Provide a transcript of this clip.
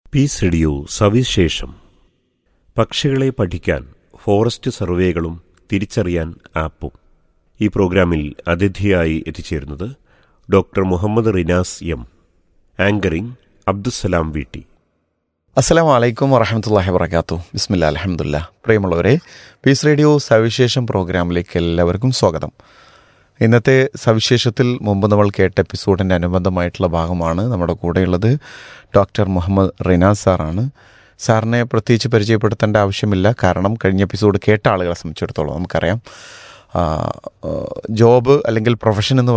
piece radio സവിശേഷം പക്ഷികളെ പഠിക്കാൻ forest സർവേകളും തിരിച്ചറിയാൻ ആപ്പും ഈ പ്രോഗ്രാമിൽ അതിഥിയായി എത്തിച്ചേരുന്നത് doctor Muhammad Rinas M anchoring Abdussalam വീട്ടി അസ്സലാം വലൈക്കും വറഹമത്തല്ലാഹി വർക്കാത്തു ബിസ്മില്ല അലഹമുല്ല പ്രിയമുള്ളവരെ പീസ് റേഡിയോ സവിശേഷം പ്രോഗ്രാമിലേക്ക് എല്ലാവർക്കും സ്വാഗതം ഇന്നത്തെ സവിശേഷത്തിൽ മുമ്പ് നമ്മൾ കേട്ട എപ്പിസോഡിൻ്റെ അനുബന്ധമായിട്ടുള്ള ഭാഗമാണ് നമ്മുടെ കൂടെയുള്ളത് ഡോക്ടർ മുഹമ്മദ് റിനാസ് സാറാണ് സാറിനെ പ്രത്യേകിച്ച് പരിചയപ്പെടുത്തേണ്ട ആവശ്യമില്ല കാരണം കഴിഞ്ഞ എപ്പിസോഡ് കേട്ട ആളുകളെ സംബന്ധിച്ചിടത്തോളം നമുക്കറിയാം ആ, ആ, ജോബ് അല്ലെങ്കിൽ പ്രൊഫഷൻ എന്ന്